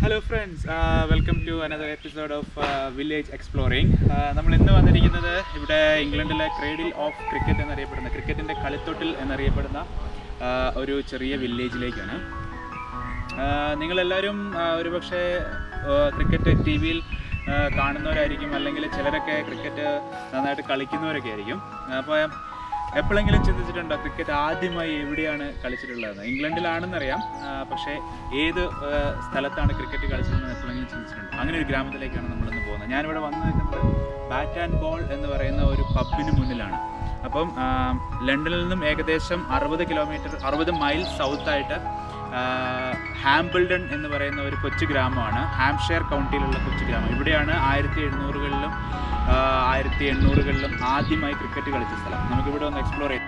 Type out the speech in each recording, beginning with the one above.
hello friends welcome to another episode of village exploring നമ്മൾ ഇന്ന് വന്നിരിക്കുന്നത് ഇവിടെ ഇംഗ്ലണ്ടിലെ ക്രേഡിൽ ഓഫ് ക്രിക്കറ്റ് എന്നറിയപ്പെടുന്ന ക്രിക്കറ്റിൻ്റെ കളിത്തൊട്ടിൽ എന്നറിയപ്പെടുന്ന ആ, ഒരു ചെറിയ വില്ലേജിലേക്കാണ് നിങ്ങളെല്ലാവരും ആ, ഒരുപക്ഷെ ക്രിക്കറ്റ് ടി വിയിൽ കാണുന്നവരായിരിക്കും അല്ലെങ്കിൽ ചിലരൊക്കെ ക്രിക്കറ്റ് നന്നായിട്ട് കളിക്കുന്നവരൊക്കെ ആയിരിക്കും അപ്പോൾ എപ്പോഴെങ്കിലും ചിന്തിച്ചിട്ടുണ്ടോ ക്രിക്കറ്റ് ആദ്യമായി എവിടെയാണ് കളിച്ചിട്ടുള്ളതെന്ന് ഇംഗ്ലണ്ടിലാണെന്നറിയാം ആ, പക്ഷേ ഏത് ആ, സ്ഥലത്താണ് ക്രിക്കറ്റ് കളിച്ചിട്ടുണ്ടെന്ന് എപ്പോഴെങ്കിലും ചിന്തിച്ചിട്ടുണ്ടോ അങ്ങനെ ഒരു ഗ്രാമത്തിലേക്കാണ് നമ്മളിന്ന് പോകുന്നത് ഞാനിവിടെ വന്നു നിൽക്കുന്നത് ബാറ്റ് ആൻഡ് ബോൾ എന്ന് പറയുന്ന ഒരു പബ്ബിന് മുന്നിലാണ് അപ്പം ആ, ലണ്ടനിൽ നിന്നും ഏകദേശം അറുപത് കിലോമീറ്റർ അറുപത് മൈൽ സൗത്തായിട്ട് ഹാംബിൾഡൺ എന്ന് പറയുന്ന ഒരു കൊച്ചു ഗ്രാമമാണ് ഹാംഷെയർ കൗണ്ടിയിലുള്ള കൊച്ചു ഗ്രാമം ഇവിടെയാണ് ആയിരത്തി എഴുന്നൂറുകളിലും ആയിരത്തി എണ്ണൂറുകളിലും ആദ്യമായി ക്രിക്കറ്റ് കളിച്ച സ്ഥലം നമുക്കിവിടെ ഒന്ന് എക്സ്പ്ലോർ ചെയ്യാം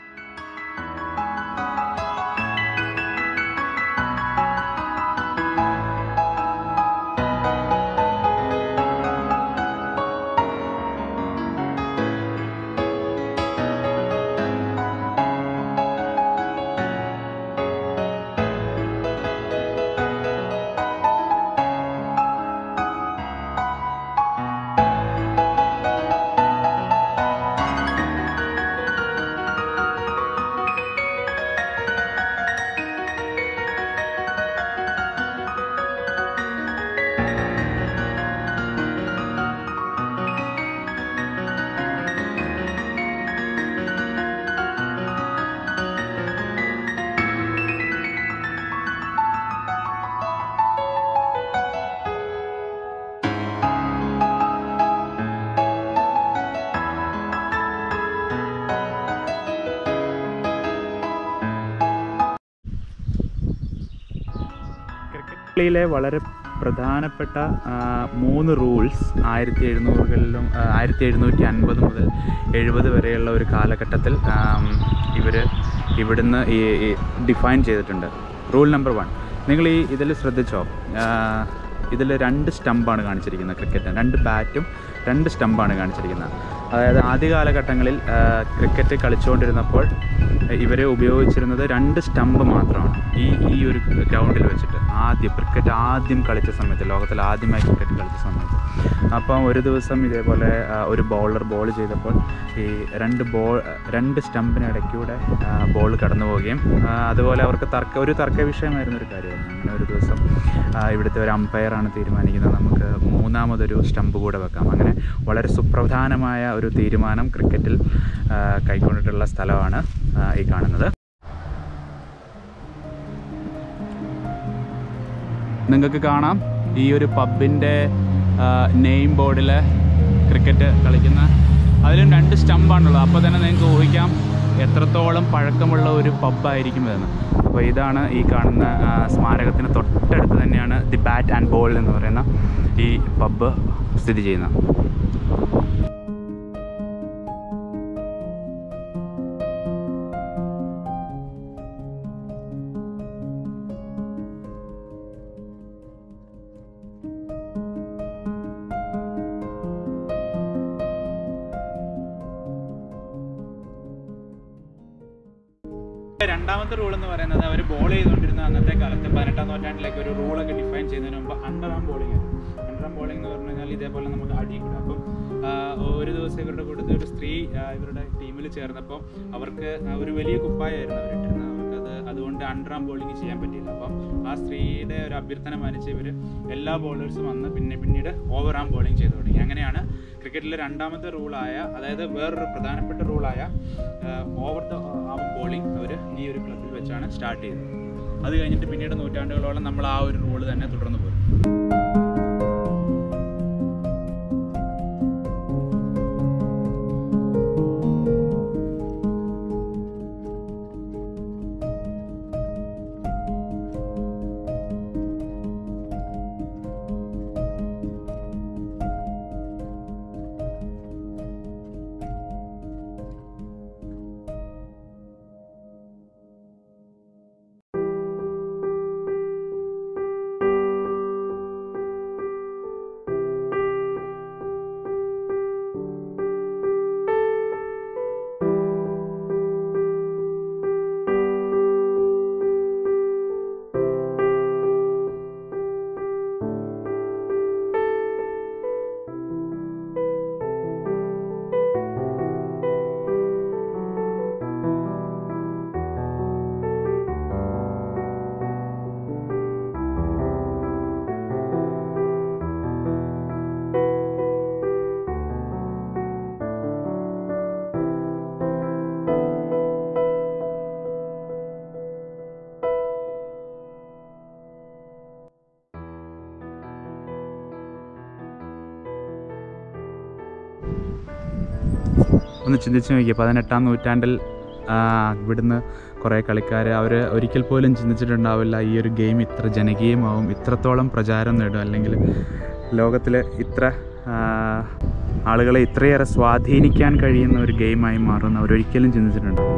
ക്രിക്കറ്റ് കളിയിലെ വളരെ പ്രധാനപ്പെട്ട ആ, മൂന്ന് റൂൾസ് ആയിരത്തി എഴുന്നൂറുകളിലും ആയിരത്തി എഴുന്നൂറ്റി അൻപത് മുതൽ എഴുപത് വരെയുള്ള ഒരു കാലഘട്ടത്തിൽ ഇവർ ഇവിടുന്ന് ഈ ഡിഫൈൻ ചെയ്തിട്ടുണ്ട് റൂൾ നമ്പർ വൺ നിങ്ങൾ ഈ ഇതിൽ ശ്രദ്ധിച്ചോ ഇതിൽ രണ്ട് സ്റ്റമ്പാണ് കാണിച്ചിരിക്കുന്നത് ക്രിക്കറ്റ് രണ്ട് ബാറ്റും രണ്ട് സ്റ്റമ്പാണ് കാണിച്ചിരിക്കുന്നത് അതായത് ആദ്യ കാലഘട്ടങ്ങളിൽ ആ, ക്രിക്കറ്റ് കളിച്ചുകൊണ്ടിരുന്നപ്പോൾ ഇവരെ ഉപയോഗിച്ചിരുന്നത് രണ്ട് സ്റ്റമ്പ് മാത്രമാണ് ഈ ഈ ഒരു ഗ്രൗണ്ടിൽ വെച്ചിട്ട് ആദ്യം ക്രിക്കറ്റ് ആദ്യം കളിച്ച സമയത്ത് ലോകത്തിൽ ആദ്യമായി ക്രിക്കറ്റ് കളിച്ച സമയത്ത് അപ്പം ഒരു ദിവസം ഇതേപോലെ ആ, ഒരു ബൗളർ ബോൾ ചെയ്തപ്പോൾ ഈ രണ്ട് ബോൾ രണ്ട് സ്റ്റമ്പിന് ഇടയ്ക്കൂടെ ബോൾ കടന്നു പോവുകയും ആ, അതുപോലെ അവർക്ക് തർക്ക ഒരു തർക്ക വിഷയമായിരുന്ന ഒരു കാര്യമായിരുന്നു അങ്ങനെ ഒരു ദിവസം ആ, ഇവിടുത്തെ ഒരു അമ്പയറാണ് തീരുമാനിക്കുന്നത് നമുക്ക് മൂന്നാമതൊരു സ്റ്റമ്പ് കൂടെ വെക്കാം അങ്ങനെ വളരെ സുപ്രധാനമായ ഒരു തീരുമാനം ക്രിക്കറ്റിൽ ആ, കൈക്കൊണ്ടിട്ടുള്ള സ്ഥലമാണ് ആ, ഈ കാണുന്നത് നിങ്ങൾക്ക് കാണാം ഈ ഒരു പബ്ബിൻ്റെ നെയിം ബോർഡിൽ ക്രിക്കറ്റ് കളിക്കുന്ന അതിലും രണ്ട് സ്റ്റമ്പാണുള്ളത് അപ്പോൾ തന്നെ നിങ്ങൾക്ക് ഊഹിക്കാം എത്രത്തോളം പഴക്കമുള്ള ഒരു പബ്ബായിരിക്കും ഇതെന്ന് അപ്പോൾ ഇതാണ് ഈ കാണുന്ന ആ, സ്മാരകത്തിന് തൊട്ടടുത്ത് തന്നെയാണ് ദി ബാറ്റ് ആൻഡ് ബോൾ എന്ന് പറയുന്ന ഈ പബ്ബ് സ്ഥിതി ചെയ്യുന്നത് രണ്ടാമത്തെ റൂൾ എന്ന് പറയുന്നത് അവർ ബോൾ ചെയ്തുകൊണ്ടിരുന്ന അന്നത്തെ കാലത്ത് പതിനെട്ടാം നൂറ്റാണ്ടിലേക്ക് ഒരു റൂളൊക്കെ ഡിഫൈൻ ചെയ്യുന്നതിന് മുമ്പ് underarm bowling underarm bowling എന്ന് പറഞ്ഞു കഴിഞ്ഞാൽ ഇതേപോലെ നമുക്ക് അടി കൂടെ അപ്പം ആ, ഒരു ദിവസം ഇവരുടെ കൂട്ടത്തിൽ ഒരു സ്ത്രീ ആ, ഇവരുടെ ടീമിൽ ചേർന്നപ്പോൾ അവർക്ക് ആ ഒരു വലിയ കുപ്പായായിരുന്നു അവരിട്ടിരുന്നത് അവർക്കത് അതുകൊണ്ട് അണ്ടർ ആം ബോളിംഗ് ചെയ്യാൻ പറ്റിയില്ല അപ്പം ആ സ്ത്രീയുടെ ഒരു അഭ്യർത്ഥന മാനിച്ച് ഇവർ എല്ലാ ബോളേഴ്സും വന്ന് പിന്നെ പിന്നീട് ഓവർ ആം ബോളിംഗ് ചെയ്തു തുടങ്ങി അങ്ങനെയാണ് ക്രിക്കറ്റിലെ രണ്ടാമത്തെ റൂളായ അതായത് വേറൊരു പ്രധാനപ്പെട്ട റൂളായ ഓവർ ദ ആം ബോളിംഗ് അവർ ഈ ഒരു ക്ലബിൽ വെച്ചാണ് സ്റ്റാർട്ട് ചെയ്തത് അത് കഴിഞ്ഞിട്ട് പിന്നീട് നൂറ്റാണ്ടുകളോളം നമ്മൾ ആ ഒരു റൂള് തന്നെ തുടർന്ന് പോരും ഒന്ന് ചിന്തിച്ച് നോക്കിയേ പതിനെട്ടാം നൂറ്റാണ്ടിൽ ആ, ഇവിടുന്ന് കുറേ കളിക്കാർ അവർ ഒരിക്കൽ പോലും ചിന്തിച്ചിട്ടുണ്ടാവില്ല ഈ ഒരു ഗെയിം ഇത്ര ജനകീയമാവും ഇത്രത്തോളം പ്രചാരം നേടും അല്ലെങ്കിൽ ലോകത്തിൽ ഇത്ര ആ, ആളുകളെ ഇത്രയേറെ സ്വാധീനിക്കാൻ കഴിയുന്ന ഒരു ഗെയിമായി മാറുമെന്ന് അവരൊരിക്കലും ചിന്തിച്ചിട്ടുണ്ടാവില്ല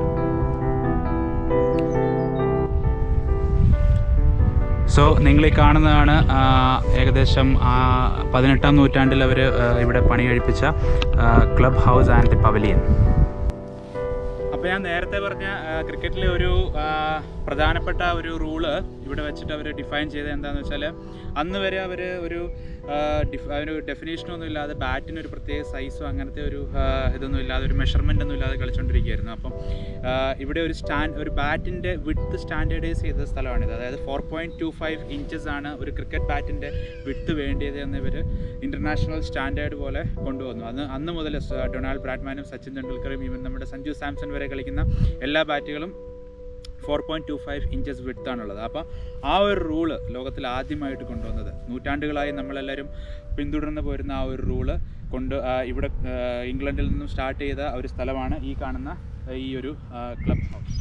സോ നിങ്ങൾ ഈ കാണുന്നതാണ് ആ, ഏകദേശം ആ പതിനെട്ടാം നൂറ്റാണ്ടിൽ അവർ ഇവിടെ പണി കഴിപ്പിച്ച ക്ലബ് ഹൗസ് ആൻഡ് പവലിയൻ അപ്പോൾ ഞാൻ നേരത്തെ പറഞ്ഞ ക്രിക്കറ്റിലെ ഒരു ആ, പ്രധാനപ്പെട്ട ഒരു റൂള് ഇവിടെ വെച്ചിട്ട് അവർ ഡിഫൈൻ ചെയ്തത് എന്താണെന്ന് വെച്ചാൽ അന്ന് വരെ അവർ ഒരു ആ, ഡിഫ് ഒരു ഡെഫിനേഷനൊന്നും ഇല്ലാതെ ബാറ്റിന് ഒരു പ്രത്യേക സൈസോ അങ്ങനത്തെ ഒരു ആ, ഇതൊന്നും ഇല്ലാതെ ഒരു മെഷർമെൻ്റ് ഒന്നും ഇല്ലാതെ കളിച്ചുകൊണ്ടിരിക്കുകയായിരുന്നു അപ്പം ആ, ഇവിടെ ഒരു സ്റ്റാൻഡ് ഒരു ബാറ്റിൻ്റെ വിഡ്ത്ത് സ്റ്റാൻഡേർഡൈസ് ചെയ്ത സ്ഥലമാണിത് അതായത് four point two five inches ആണ് ഒരു ക്രിക്കറ്റ് ബാറ്റിൻ്റെ വിഡ്ത്ത് വേണ്ടിയത് എന്ന് ഇവർ ഇൻ്റർനാഷണൽ സ്റ്റാൻഡേർഡ് പോലെ കൊണ്ടുവന്നു അന്ന് അന്ന് മുതൽ സ- ഡൊണാൾഡ് ബ്രാഡ്മാനും സച്ചിൻ തെണ്ടുൽക്കറും ഈവൻ നമ്മുടെ സഞ്ജു സാംസൺ വരെ കളിക്കുന്ന എല്ലാ ബാറ്റുകളും four point two five inches വിഡ്ത്താണുള്ളത് അപ്പോൾ ആ ഒരു റൂള് ലോകത്തിൽ ആദ്യമായിട്ട് കൊണ്ടുവന്നത് നൂറ്റാണ്ടുകളായി നമ്മളെല്ലാവരും പിന്തുടർന്ന് പോരുന്ന ആ ഒരു റൂള് കൊണ്ട് ആ, ഇവിടെ ആ, ഇംഗ്ലണ്ടിൽ നിന്നും സ്റ്റാർട്ട് ചെയ്ത ഒരു സ്ഥലമാണ് ഈ കാണുന്ന ആ, ഈ ഒരു ക്ലബ് ഹൗസ്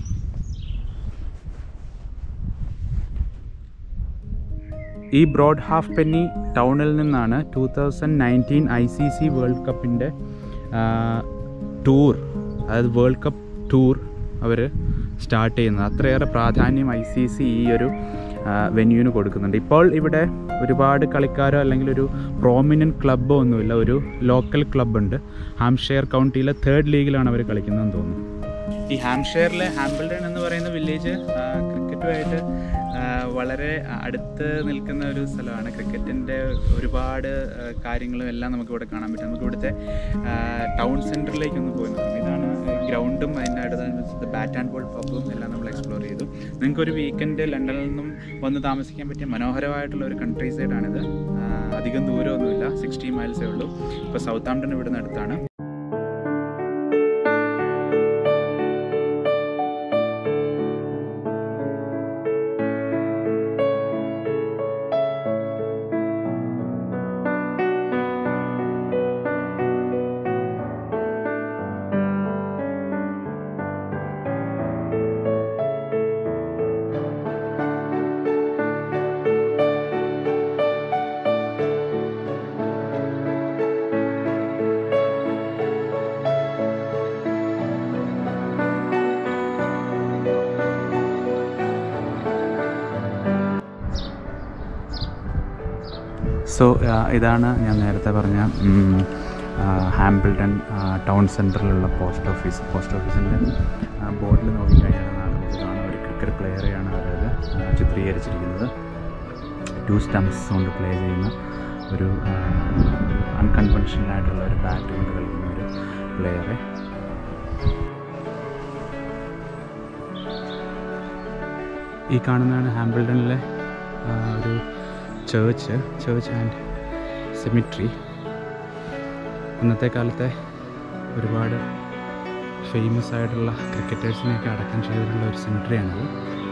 ഈ ബ്രോഡ് ഹാഫ് പെന്നി ടൗണിൽ നിന്നാണ് two thousand nineteen I C C world കപ്പിൻ്റെ ടൂർ അതായത് വേൾഡ് കപ്പ് ടൂർ അവർ സ്റ്റാർട്ട് ചെയ്യുന്നത് അത്രയേറെ പ്രാധാന്യം ഐ സി സി ഈ ഒരു വെന്യൂവിന് കൊടുക്കുന്നുണ്ട് ഇപ്പോൾ ഇവിടെ ഒരുപാട് കളിക്കാരോ അല്ലെങ്കിൽ ഒരു പ്രോമിനൻറ്റ് ക്ലബ്ബോ ഒന്നുമില്ല ഒരു ലോക്കൽ ക്ലബ്ബുണ്ട് ഹാംഷെയർ കൗണ്ടിയിലെ തേർഡ് ലീഗിലാണ് അവർ കളിക്കുന്നതെന്ന് തോന്നുന്നു ഈ ഹാംഷെയറിലെ ഹാംബിൾഡൺ എന്ന് പറയുന്ന വില്ലേജ് ക്രിക്കറ്റുമായിട്ട് ആ, വളരെ അടുത്ത് നിൽക്കുന്ന ഒരു സ്ഥലമാണ് ക്രിക്കറ്റിൻ്റെ ഒരുപാട് ആ, കാര്യങ്ങളും എല്ലാം നമുക്ക് ഇവിടെ കാണാൻ പറ്റും നമുക്ക് ഇവിടുത്തെ ടൗൺ സെൻറ്ററിലേക്ക് ഒന്ന് പോയി നോക്കാം ഇതാണ് ഗ്രൗണ്ടും അതിൻ്റെ അടുത്ത് ബാറ്റ് ആൻഡ് ബോൾ പബ്ബും എല്ലാം നമ്മൾ എക്സ്പ്ലോർ ചെയ്തു നിങ്ങൾക്ക് ഒരു വീക്കെൻഡ് ലണ്ടനിൽ നിന്നും വന്ന് താമസിക്കാൻ പറ്റിയ മനോഹരമായിട്ടുള്ള ഒരു കൺട്രി സൈഡാണിത് ആ, അധികം ദൂരമൊന്നുമില്ല സിക്സ്റ്റി മൈൽസേ ഉള്ളൂ ഇപ്പോൾ സൗത്ത് ആംപ്ടൺ ഇവിടുന്ന് അടുത്താണ് സോ ഇതാണ് ഞാൻ നേരത്തെ പറഞ്ഞ ഉം, ആ, ഹാംബിൾട്ടൺ ആ, ടൗൺ സെൻറ്ററിലുള്ള പോസ്റ്റ് ഓഫീസ് പോസ്റ്റ് ഓഫീസിൻ്റെ ബോർഡിൽ നോക്കിക്കഴിഞ്ഞാൽ നമുക്ക് കാണാം ഒരു ക്രിക്കറ്റ് പ്ലെയറെയാണ് അവരത് ആ, ചിത്രീകരിച്ചിരിക്കുന്നത് ടു സ്റ്റംപ്സ് കൊണ്ട് പ്ലേ ചെയ്യുന്ന ഒരു അൺകൺവെൻഷണൽ ആയിട്ടുള്ള ഒരു ബാറ്റ് കൊണ്ട് കളിക്കുന്ന ഒരു പ്ലെയറെ ഈ കാണുന്നതാണ് ഹാംബിൾട്ടണിലെ ആ, ഒരു ചേർച്ച് ചേർച്ച് ആൻഡ് സെമിട്രി ഇന്നത്തെ കാലത്തെ ഒരുപാട് ഫേമസ് ആയിട്ടുള്ള ക്രിക്കറ്റേഴ്സിനെയൊക്കെ അടക്കം ചെയ്തിട്ടുള്ള ഒരു സെമിട്രിയാണിത്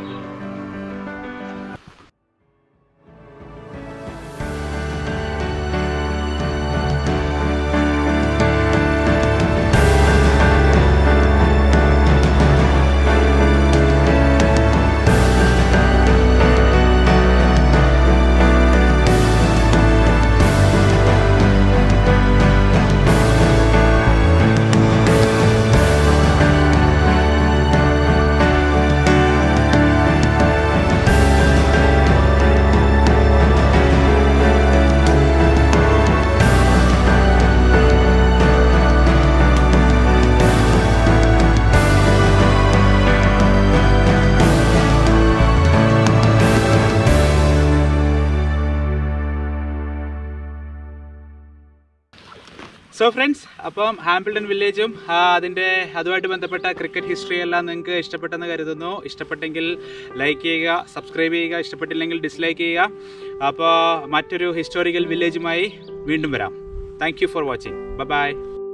സോ ഫ്രണ്ട്സ് അപ്പം ഹാംപിൾട്ടൺ വില്ലേജും ആ, അതിൻ്റെ അതുമായിട്ട് ബന്ധപ്പെട്ട ക്രിക്കറ്റ് ഹിസ്റ്ററി എല്ലാം നിങ്ങൾക്ക് ഇഷ്ടപ്പെട്ടെന്ന് കരുതുന്നു ഇഷ്ടപ്പെട്ടെങ്കിൽ ലൈക്ക് ചെയ്യുക സബ്സ്ക്രൈബ് ചെയ്യുക ഇഷ്ടപ്പെട്ടില്ലെങ്കിൽ ഡിസ്ലൈക്ക് ചെയ്യുക അപ്പോൾ മറ്റൊരു ഹിസ്റ്റോറിക്കൽ വില്ലേജുമായി വീണ്ടും വരാം thank you for watching by